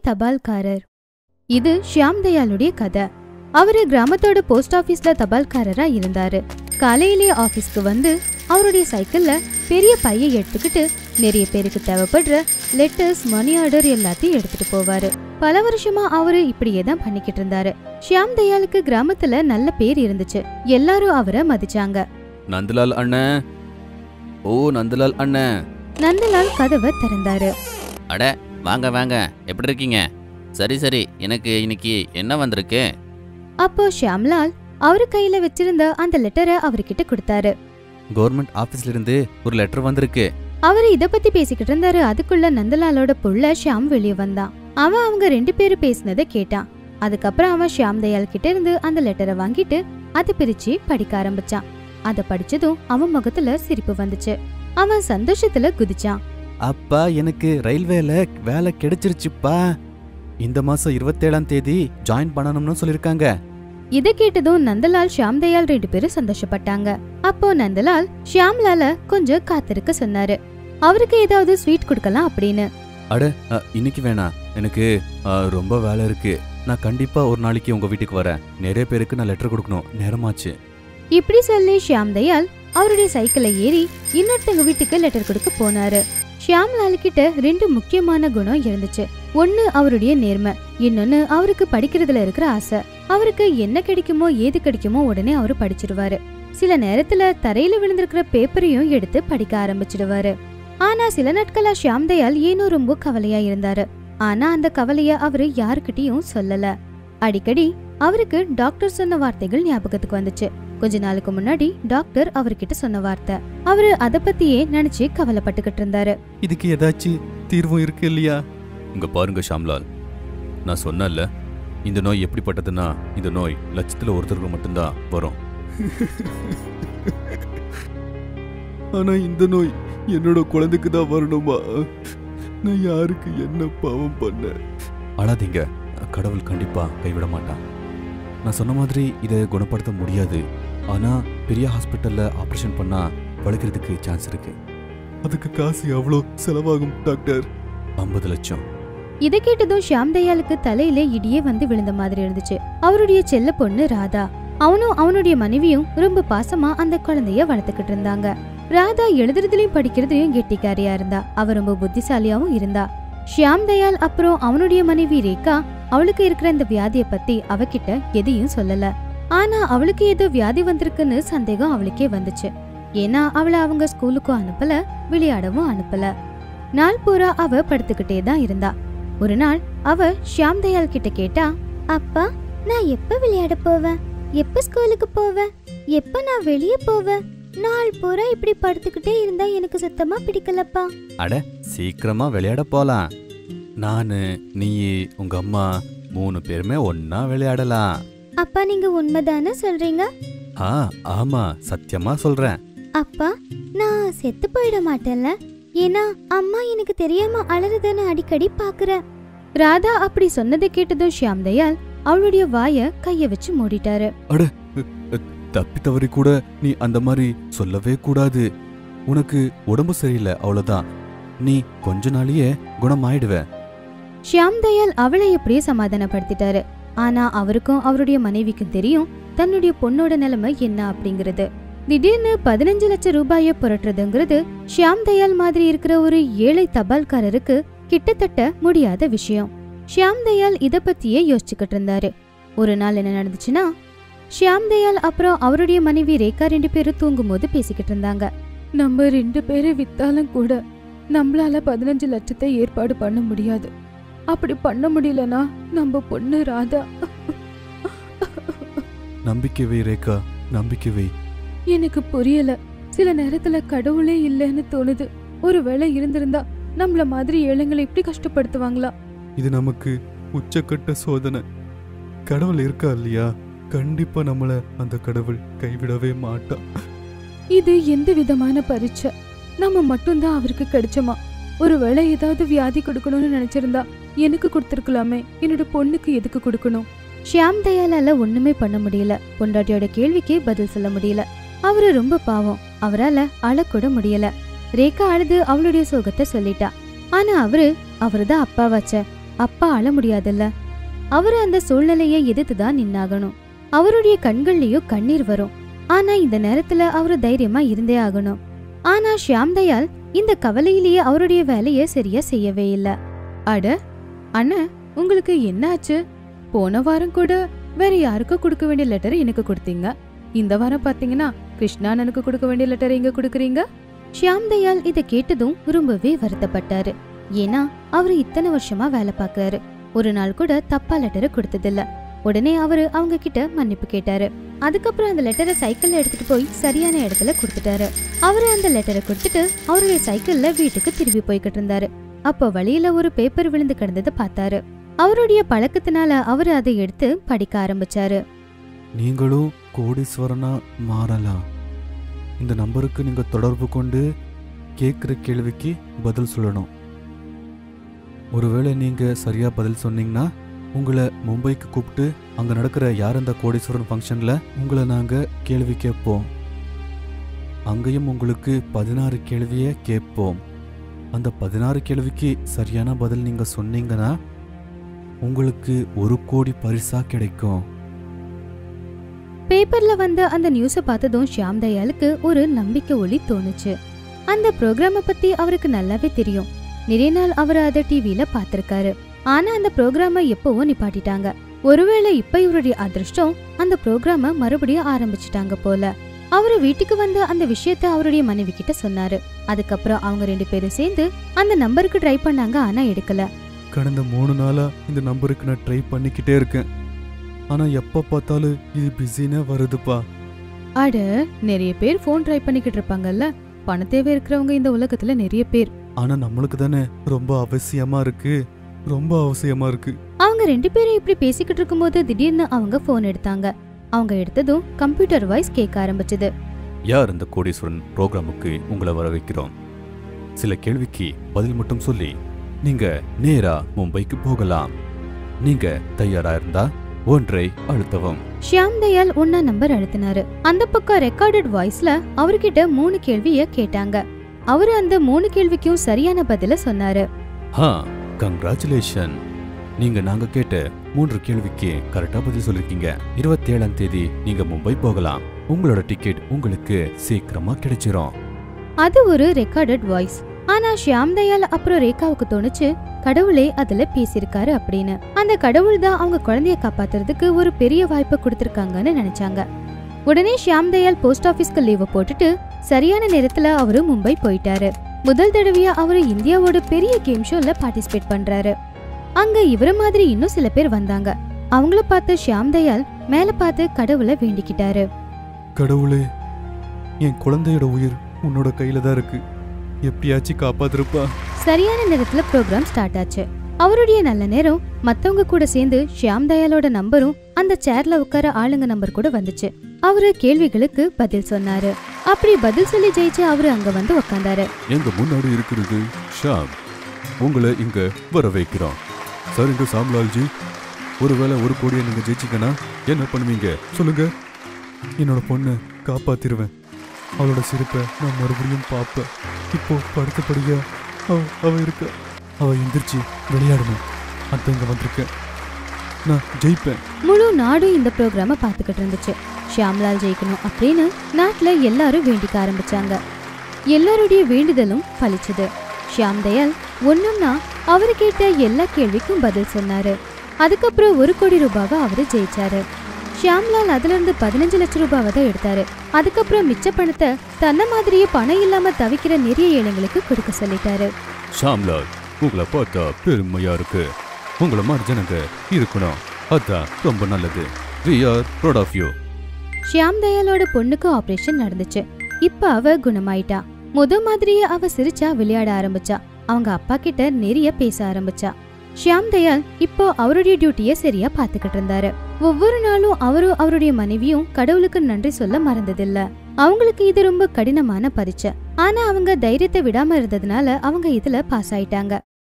தபால்காரர் இது ஷியாம் தயாளுடைய கதை அவரு கிராமத்தோட போஸ்ட் ஆபீஸ்ல தபால்காரரா இருந்தாரு காலையிலே ஆபீஸ்க்கு வந்து அவருடைய சைக்கிள்ல பெரிய பையை எடுத்துக்கிட்டு நிறைய பேருக்கு தேவைப்படுற லெட்டர்ஸ் மணி ஆர்டர் எல்லாத்தையும் எடுத்துட்டு போவாரு பல வருஷமா அவரு இப்படியே தான் பண்ணிக்கிட்டு இருந்தாரு ஷியாம் தயாளுக்கு கிராமத்துல நல்ல பேர் இருந்துச்சு எல்லாரும் அவரை மதிச்சாங்க நந்தலால் அண்ணன் ஓ நந்தலால் அண்ணன் நந்தலால் கதவை திறந்தாரு அட வாங்க வாங்க எப்படி இருக்கீங்க சரி சரி எனக்கு இன்னைக்கு என்ன வந்திருக்கு அப்போ ஷியாம்லால் அவரு கையில வச்சிருந்த அந்த லெட்டரை அவர்கிட்ட கொடுத்தாரு கவர்மெண்ட் ஆபீஸ்ல இருந்து ஒரு லெட்டர் வந்திருக்கு அவரு இத பத்தி பேசிக்கிட்டு இருந்தாரு அதுக்குள்ள நந்தலாலோட புள்ள ஷியாம் வெளியே வந்தான் அவன் அவங்க ரெண்டு பேரும் பேசினதை கேட்டான் அதுக்கப்புறம் அவன் ஷியாம் தயாள் கிட்ட இருந்து அந்த லெட்டரை வாங்கிட்டு அதை பிரிச்சு படிக்க ஆரம்பிச்சான் அத படிச்சதும் அவன் முகத்துல சிரிப்பு வந்துச்சு அவன் சந்தோஷத்துல குதிச்சான் அப்பா எனக்கு ரயில்வேல வேலை கிடைச்சிருச்சுப்பா இந்த மாசம் இருபத்தேழாம் தேதி ஜாயின் பண்ணணும்னு சொல்லிருக்காங்க இத கேட்டதும் நந்தலால் ஷியாம் தயாள் ரெண்டு பேரும் சந்தோஷப்பட்டாங்க அப்போ நந்தலால் ஷியாம்லால கொஞ்சம் காத்திருக்க சொன்னாரு அவருக்கு ஏதாவது ஸ்வீட் கொடுக்கலாம் அப்படின்னு அட அ, இன்னைக்கு வேணாம் எனக்கு அ, ரொம்ப வேலை இருக்கு நான் கண்டிப்பா ஒரு நாளைக்கு உங்க வீட்டுக்கு வரேன் நிறைய பேருக்கு நான் லெட்டர் கொடுக்கணும் நேரமாச்சு இப்படி சொல்லி ஷியாம் தயாள் அவருடைய சைக்கிளை ஏறி இன்னொருத்தங்க வீட்டுக்கு லெட்டர் கொடுக்க போனாரு ஷியாம்லால் கிட்ட ரெண்டு முக்கியமான குணம் இருந்துச்சு ஒன்னு அவருடைய நேர்மை இன்னொன்னு அவருக்கு படிக்கிறதுல இருக்கிற ஆசை அவருக்கு என்ன கிடைக்குமோ ஏது கிடைக்குமோ உடனே அவரு படிச்சிடுவாரு சில நேரத்துல தரையில விழுந்திருக்கிற பேப்பரையும் எடுத்து படிக்க ஆரம்பிச்சிடுவாரு ஆனா சில நாட்களா ஷியாம் தயாள் ஏனோ ரொம்ப கவலையா இருந்தாரு ஆனா அந்த கவலைய அவரு யாருக்கிட்டயும் சொல்லல அடிக்கடி அவருக்கு டாக்டர் சொன்ன வார்த்தைகள் ஞாபகத்துக்கு வந்துச்சு கொஞ்ச நாளுக்கு முன்னாடி டாக்டர் அவர்கிட்ட சொன்ன வார்த்தை அவரு அத பத்தியே நினைச்சு கவலைப்பட்டுக்கிட்டு இருந்தாரு இதுக்கு ஏதாச்சும் தீர்வும் இருக்கு இல்லையா இங்க பாருங்க ஷாம்லால் நான் சொன்னேன்ல இந்த நோய் எப்படிப்பட்டதுன்னா இந்த நோய் லட்சத்துல ஒருத்தருக்கு மட்டும்தான் வரும் ஆனா இந்த நோய் என்னோட குழந்தைக்கு தான் வரணுமா நான் யாருக்கு என்ன பாவம் பண்ணேன் அழாதீங்க கடவுள் கண்டிப்பா கைவிட மாட்டான் நான் சொன்ன மாதிரி இதை குணப்படுத்த முடியாது ஆனா பெரிய ஹாஸ்பிட்டல்ல ஆபரேஷன் பண்ணா பழுக்கிறதுக்கு சான்ஸ் இருக்கு அதுக்கு காசு எவ்வளோ செலவாகும் டாக்டர் ஐம்பது லட்சம் இத கேட்டதும் ஷியாம் தயாளுக்கு தலையில இடியே வந்து விழுந்த மாதிரி இருந்துச்சு அவருடைய செல்ல பொண்ணு ராதா அவனும் அவனுடைய மனைவியும் ரொம்ப பாசமா அந்த குழந்தைய வளர்த்துக்கிட்டு இருந்தாங்க ராதா எழுதுறதுலயும் படிக்கிறதுலயும் கெட்டிக்காரியா இருந்தா அவ ரொம்ப புத்திசாலியாவும் இருந்தா ஷியாம் தயாள் அப்புறம் அவனுடைய மனைவி ரேகா அவளுக்கு இருக்கிற இந்த வியாதிய பத்தி அவகிட்ட எதையும் சொல்லல ஆனா அவளுக்கு ஏதோ வியாதி வந்திருக்குன்னு சந்தேகம் அவளுக்கே வந்துச்சு ஏன்னா அவளை அவங்க ஸ்கூலுக்கும் அனுப்பல விளையாடவும் அனுப்பல நாள் பூரா அவ படுத்துக்கிட்டே தான் இருந்தா ஒரு நாள் அவ ஷியாம் தயாள் கிட்ட கேட்டா அப்பா நான் எப்ப விளையாட போவேன் எப்ப ஸ்கூலுக்கு போவேன் எப்ப நான் வெளியே போவேன் நாள் பூரா இப்படி படுத்துக்கிட்டே இருந்தா எனக்கு சுத்தமா பிடிக்கலப்பா சீக்கிரமா விளையாட போலாம் நானு நீ உங்க அம்மா மூணு பேருமே ஒன்னா விளையாடலாம் அப்பா நீங்க உண்மைதானே சொல்றீங்க ஆ ஆமா சத்தியமா சொல்றேன் அப்பா நான் செத்து போயிட மாட்டேன்ல ஏன்னா அம்மா எனக்கு தெரியாம அலறுதுன்னு அடிக்கடி பாக்குறேன் ராதா அப்படி சொன்னதை கேட்டதும் ஷியாம் தயாள் அவளுடைய வாய கைய வச்சு மூடிட்டாரு தப்பி தவறி கூட நீ அந்த மாதிரி சொல்லவே கூடாது உனக்கு உடம்பு சரியில்லை அவ்வளவுதான் நீ கொஞ்ச நாளையே குணமாயிடுவ ஷியாம் தயாள் அவளை எப்படியே சமாதானப்படுத்திட்டாரு ஆனா அவருக்கும் அவருடைய மனைவிக்கும் தெரியும் தன்னுடைய பொண்ணோட நிலைமை என்ன அப்படிங்கிறது திடீர்னு பதினஞ்சு லட்சம் ரூபாயை புரட்டுறதுங்கிறது ஷியாம் தயாள் மாதிரி இருக்கிற ஒரு ஏழை தபால்காரருக்கு கிட்டத்தட்ட முடியாத விஷயம் ஷியாம் தயாள் இத பத்தியே யோசிச்சுக்கிட்டு இருந்தாரு ஒரு நாள் என்ன நடந்துச்சுன்னா ஷியாம் தயாள் அப்புறம் அவருடைய மனைவி ரேகா ரெண்டு பேரும் தூங்கும்போது பேசிக்கிட்டு இருந்தாங்க நம்ம ரெண்டு பேரை வித்தாலும் கூட நம்மளால பதினஞ்சு லட்சத்தை ஏற்பாடு பண்ண முடியாது அப்படி பண்ண முடியலனா நம்ம பொண்ணு ராதா நம்பிக்கை வை ரேகா நம்பிக்கை வை எனக்கு புரியல சில நேரத்துல கடவுளே இல்லைன்னு தோணுது ஒருவேளை இருந்திருந்தா நம்மள மாதிரி ஏழைங்களை இப்படி கஷ்டப்படுத்துவாங்களா இது நமக்கு உச்சக்கட்ட சோதனை கடவுள் இருக்கா இல்லையா கண்டிப்பா நம்மள அந்த கடவுள் கைவிடவே மாட்டா இது எந்த விதமான பரீட்சை நம்ம மட்டும்தான் அவருக்கு கிடைச்சோமா ஒருவேளை ஏதாவது வியாதி கொடுக்கணும்னு நினைச்சிருந்தா எனக்கு கொடுத்துருக்கலாமே என்னோட பொண்ணுக்கு எதுக்கு கொடுக்கணும் ஷியாம் தயாளால ஒண்ணுமே பண்ண முடியல பொண்டாட்டியோட கேள்விக்கு பதில் சொல்ல முடியல அவரு ரொம்ப பாவம் அவரால அழக்கூட முடியல ரேகா அழுது அவளுடைய சோகத்தை சொல்லிட்டா ஆனா அவரு அவருதான் அப்பாவாச்ச அப்பா அழ முடியாதுல்ல அவரு அந்த சூழ்நிலையை எதிர்த்து தான் நின்னாகணும் அவருடைய கண்கள்லயும் கண்ணீர் வரும் ஆனா இந்த நேரத்துல அவரு தைரியமா இருந்தே ஆகணும் ஆனா ஷியாம் தயாள் இந்த கவலையிலேயே அவருடைய வேலையை சரியா செய்யவே இல்ல அட அண்ணா உங்களுக்கு என்ன ஆச்சு போன வாரம் கூட வேற யாருக்கோ கொடுக்க வேண்டிய லெட்டர் எனக்கு கொடுத்தீங்க இந்த வாரம் பாத்தீங்கன்னா கிருஷ்ணானனுக்கு கொடுக்க வேண்டிய லெட்டர் எங்க கொடுக்குறீங்க ஷியாம் தயாள் இத கேட்டதும் ரொம்பவே வருத்தப்பட்டாரு ஏன்னா அவரு இத்தனை வருஷமா வேலை பார்க்கறாரு ஒரு நாள் கூட தப்பா லெட்டரை கொடுத்ததில்ல உடனே அவரு அவங்க கிட்ட மன்னிப்பு கேட்டாரு அதுக்கப்புறம் அந்த லெட்டரை சைக்கிள்ல எடுத்துட்டு போய் சரியான இடத்துல கொடுத்துட்டாரு அவரு அந்த லெட்டரை கொடுத்துட்டு அவருடைய சைக்கிள்ல வீட்டுக்கு திரும்பி போய்கிட்டு இருந்தாரு அப்போ வழியில ஒரு பேப்பர் விழுந்து கிடந்ததை பார்த்தாரு அவருடைய பழக்கத்தினால அவரு அதை எடுத்து படிக்க ஆரம்பிச்சாரு நீங்களும் கோடீஸ்வரனா மாறலாம் இந்த நம்பருக்கு நீங்க தொடர்பு கொண்டு கேட்குற கேள்விக்கு பதில் சொல்லணும் ஒருவேளை நீங்க சரியா பதில் சொன்னீங்கன்னா உங்களை மும்பைக்கு கூப்பிட்டு அங்க நடக்கிற யார் அந்த கோடீஸ்வரன் ஃபங்க்ஷன்ல உங்களை நாங்க கேள்வி கேட்போம் அங்கேயும் உங்களுக்கு பதினாறு கேள்வியை கேட்போம் அந்த பதினாறு கேள்விக்கு சரியான பதில் நீங்க சொன்னீங்கன்னா உங்களுக்கு ஒரு கோடி பரிசா கிடைக்கும் பேப்பர்ல வந்த அந்த நியூஸ பார்த்ததும் ஷியாம் தயாளுக்கு ஒரு நம்பிக்கை ஒளி தோணுச்சு அந்த ப்ரோக்ராம பத்தி அவருக்கு நல்லாவே தெரியும் நிறைய நாள் அவர் அதை டிவில பார்த்திருக்காரு ஆனா அந்த ப்ரோக்ராம எப்பவோ நிப்பாட்டிட்டாங்க ஒருவேளை இப்ப இவருடைய அதிர்ஷ்டம் அந்த ப்ரோக்ராம மறுபடியும் ஆரம்பிச்சிட்டாங்க போல அவரு வீட்டுக்கு வந்து அந்த விஷயத்த அவருடைய மனைவி கிட்ட சொன்னாரு அதுக்கப்புறம் அவங்க ரெண்டு பேரும் சேர்ந்து அந்த நம்பருக்கு ட்ரை பண்ணாங்க ஆனா எடுக்கல கடந்த மூணு நாளா இந்த நம்பருக்கு நான் ட்ரை பண்ணிக்கிட்டே இருக்கேன் ஆனா எப்ப பார்த்தாலும் இது பிஸினே வருதுப்பா அட நிறைய பேர் ஃபோன் ட்ரை பண்ணிக்கிட்டு இருப்பாங்கல்ல பண தேவை இருக்கிறவங்க இந்த உலகத்துல நிறைய பேர் ஆனா நம்மளுக்கு தானே ரொம்ப அவசியமா இருக்கு ரொம்ப அவசியமா இருக்கு அவங்க ரெண்டு பேரும் இப்படி பேசிக்கிட்டு இருக்கும்போது திடீர்னு அவங்க போன் எடுத்தாங்க அவங்க எடுத்ததும் கம்ப்யூட்டர் வாய்ஸ் கேட்க ஆரம்பிச்சது யார் இந்த கோடீஸ்வரன் ப்ரோக்ராமுக்கு உங்களை வர வைக்கிறோம் சில கேள்விக்கு பதில் மட்டும் சொல்லி நீங்க நேரா மும்பைக்கு போகலாம் நீங்க தயாரா இருந்தா ஒன்றை அழுத்தவும் ஷியாம் தயாள் ஒன்னா நம்பர் அழுத்தினாரு அந்த பக்கம் ரெக்கார்டட் வாய்ஸ்ல அவர்கிட்ட மூணு கேள்விய கேட்டாங்க அவரு அந்த மூணு கேள்விக்கும் சரியான பதில சொன்னாரு ஹா கங்க்ராச்சுலேஷன் நீங்க நாங்க கேட்ட மூன்று கேள்விக்கு கரெக்டா பதில் சொல்லிருக்கீங்க இருபத்தி ஏழாம் தேதி நீங்க மும்பை போகலாம் உங்களோட டிக்கெட் உங்களுக்கு சீக்கிரமா கிடைச்சிரும் அது ஒரு ரெக்கார்டட் வாய்ஸ் ஆனா ஷியாம் தயாள் அப்புறம் ரேகாவுக்கு தோணுச்சு கடவுளே அதுல பேசியிருக்காரு அப்படின்னு அந்த கடவுள் தான் அவங்க குழந்தைய காப்பாத்துறதுக்கு ஒரு பெரிய வாய்ப்பை கொடுத்திருக்காங்கன்னு நினைச்சாங்க உடனே ஷியாம் தயாள் போஸ்ட் ஆபீஸ்க்கு லீவ் போட்டுட்டு சரியான நேரத்துல அவரு மும்பை போயிட்டாரு முதல் தடவையா அவரு இந்தியாவோட பெரிய கேம் ஷோல பார்ட்டிசிபேட் பண்றாரு அங்க இவர மாதிரி இன்னும் சில பேர் வந்தாங்க அவங்கள பார்த்து ஷியாம் தயாள் மேல பார்த்து கடவுளை வேண்டிக்கிட்டாரு கடவுளே என் குழந்தையோட உயிர் உன்னோட கையில தான் இருக்கு எப்படியாச்சும் காப்பாத்திருப்பா சரியான நேரத்துல ப்ரோக்ராம் ஸ்டார்ட் ஆச்சு அவருடைய நல்ல நேரம் மத்தவங்க கூட சேர்ந்து ஷியாம் தயாளோட நம்பரும் அந்த சேர்ல உட்கார ஆளுங்க நம்பர் கூட வந்துச்சு அவரு கேள்விகளுக்கு பதில் சொன்னாரு அப்படி பதில் சொல்லி ஜெயிச்சு அவரு அங்க வந்து உக்காந்தாரு எங்க முன்னாடி இருக்கிறது ஷாம் உங்களை இங்க வர வைக்கிறோம் சரிங்க சாம்லால்ஜி ஒருவேளை ஒரு கோடியை நீங்க ஜெயிச்சிங்கன்னா என்ன பண்ணுவீங்க சொல்லுங்க என்னோட பொண்ணை காப்பாத்திருவேன் அவளோட சிரிப்பை நான் மறுபடியும் பார்ப்பேன் இப்போ படுத்தபடியா அவ அவ இருக்கா அவ எந்திரிச்சு விளையாடணும் அதான் இங்க வந்திருக்கேன் நான் ஜெயிப்பேன் முழு நாடும் இந்த ப்ரோக்ராம பாத்துக்கிட்டு இருந்துச்சு ஷியாம்லால் ஜெயிக்கணும் அப்படின்னு நாட்டுல எல்லாரும் வேண்டிக்க ஆரம்பிச்சாங்க எல்லாருடைய வேண்டுதலும் பலிச்சது ஷியாம் தயாள் ஒண்ணுன்னா அவரு கேட்ட எல்லா கேள்விக்கும் பதில் சொன்னாரு அதுக்கப்புறம் ஒரு கோடி ரூபாவை அவரு ஜெயிச்சாரு ஷியாம்லால் அதுல இருந்து பதினஞ்சு லட்சம் ரூபாவை தான் எடுத்தாரு அதுக்கப்புறம் மிச்ச பணத்தை தன்ன மாதிரியே பணம் இல்லாம தவிக்கிற நிறைய ஏழைங்களுக்கு கொடுக்க சொல்லிட்டாரு ஷாம்லால் உங்களை பார்த்தா பெருமையா இருக்கு உங்களை மாதிரி ஜனங்க இருக்கணும் அதான் ரொம்ப நல்லது we are proud of you Shyam தயாளோட பொண்ணுக்கு ஆபரேஷன் நடந்துச்சு இப்ப அவ குணமாயிட்டா முத மாதிரியே அவ சிரிச்சா விளையாட ஆரம்பிச்சா அவங்க அப்பா கிட்ட நிறைய பேச ஆரம்பிச்சா ஷியாம் தயாள் இப்போ அவருடைய டியூட்டிய சரியா பாத்துக்கிட்டு இருந்தாரு ஒவ்வொரு நாளும் அவரும் அவருடைய மனைவியும் கடவுளுக்கு நன்றி சொல்ல மறந்ததில்ல அவங்களுக்கு இது ரொம்ப கடினமான பரீட்சை ஆனா அவங்க தைரியத்தை விடாம இருந்ததுனால அவங்க இதுல பாஸ் ஆயிட்டாங்க